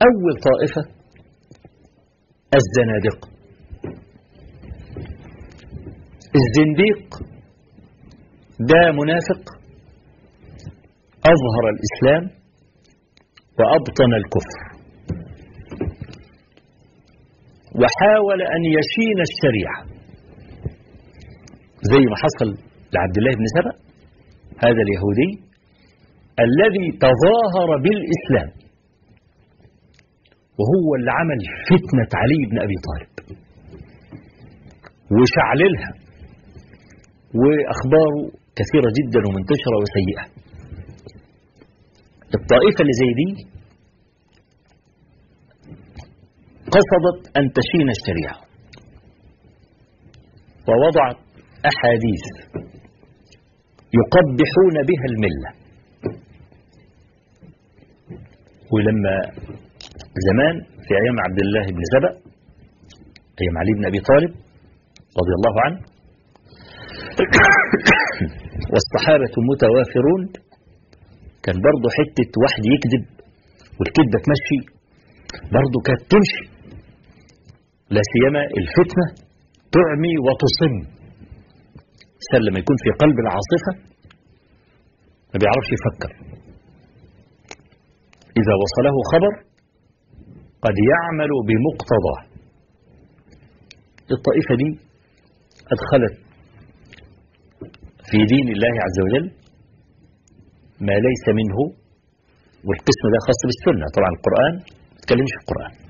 أول طائفة الزنادقة الزنديق ده منافق أظهر الإسلام وأبطن الكفر وحاول أن يشين الشريعة زي ما حصل لعبد الله بن سبأ هذا اليهودي الذي تظاهر بالإسلام وهو اللي عمل فتنة علي بن أبي طالب وشعللها وأخباره كثيرة جدا ومنتشرة وسيئة الطائفة اللي زي دي قصدت أن تشين الشريعة ووضعت أحاديث يقبحون بها الملة ولما زمان في أيام عبد الله بن سبأ أيام علي بن أبي طالب رضي الله عنه والصحابة متوافرون كان برضه حتة واحد يكذب والكذبة تمشي برضه كانت تمشي لا سيما الفتنة تعمي وتصم الإنسان لما يكون في قلب العاصفة ما بيعرفش يفكر إذا وصله خبر قد يعمل بمقتضاه الطائفة دي أدخلت في دين الله عز وجل ما ليس منه والقسم ده خاص بالسنة طبعا القرآن ما تكلمش في القرآن